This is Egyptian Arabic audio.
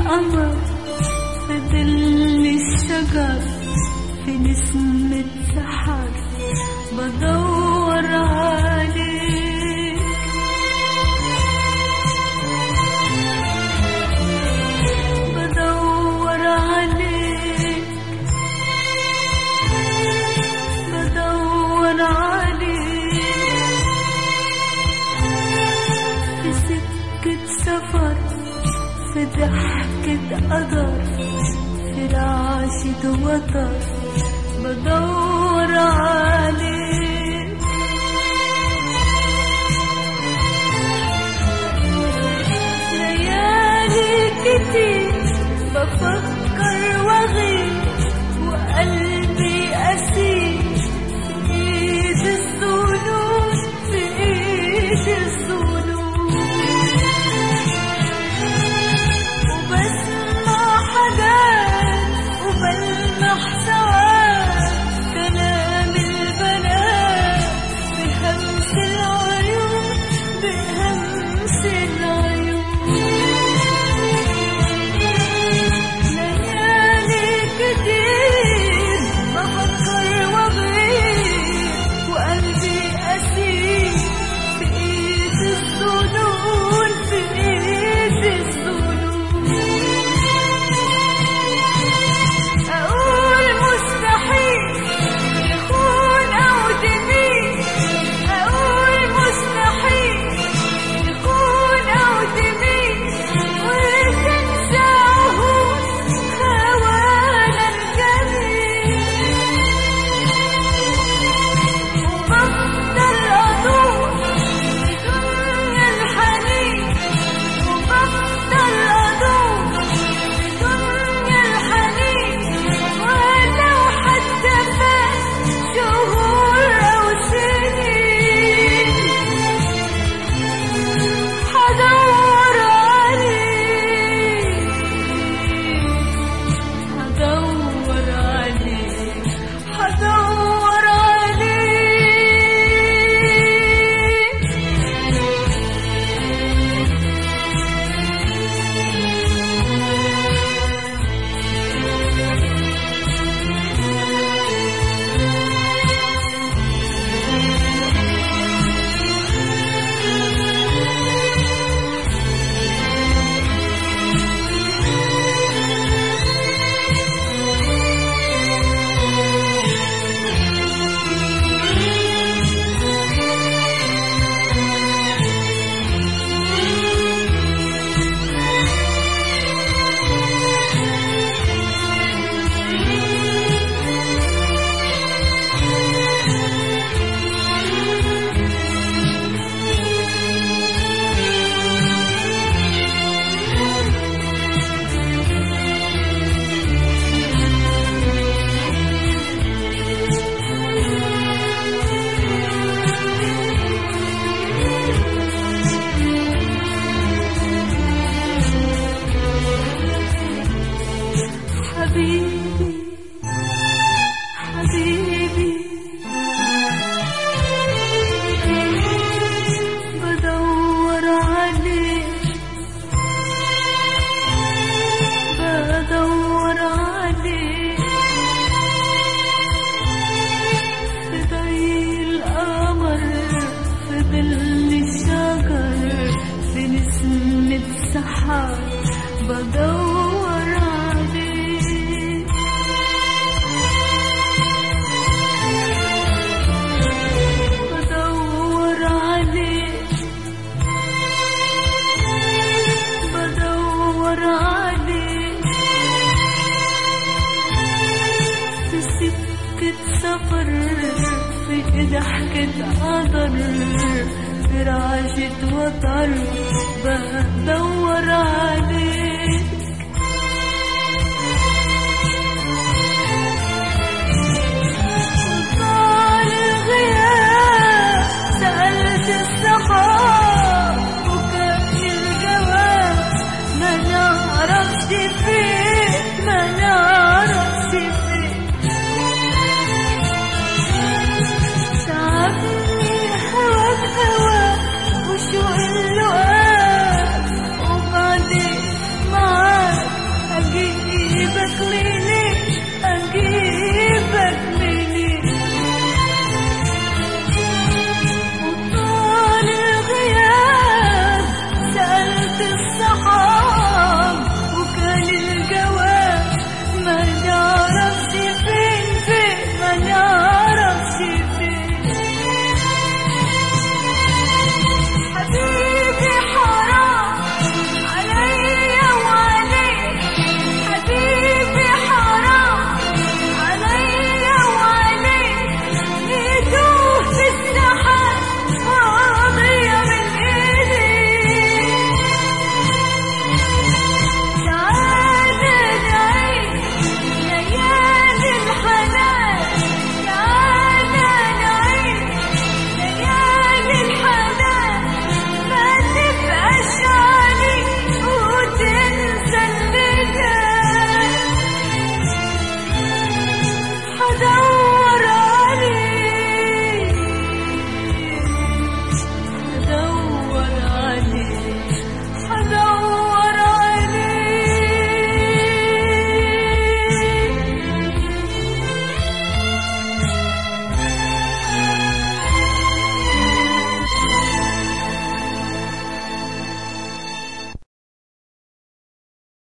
القمر في ظل الشجر في نسمة سحر بدور عليك بدور عليك بدور عليك في سكة سفر في ضحكة قدر في رعشة وتر بدور عليك ليالي كتير بفكر واغيب وقلبي أسير في إيد الظنون في إيد الظنون وبسمع حاجات وبلمح ساعات كلام البنات بهمس العيون بهمس العيون ليالي كتير بفكر وبغير وقلبي أسير في إيد الظنون في إيد الظنون أقول مستحيل يخون أو تميل أقول مستحيل يخون أو تميل وتنسى عهود خوانا الجميل وبفضل أدور في دنيا الحنين وبفضل أدور في دنيا الحنين ولو حتى فات شهور أو سنين حدور عليك حدور عليك حدور عليك حبيبي حبيبي بدور عليك بدور عليك في ضي القمر في ظل الشجر في نسمة سحر بدور عليك بدور عليك بدور عليك في سكة سفر في ضحكة قدر في رعشة وتر بدور عليك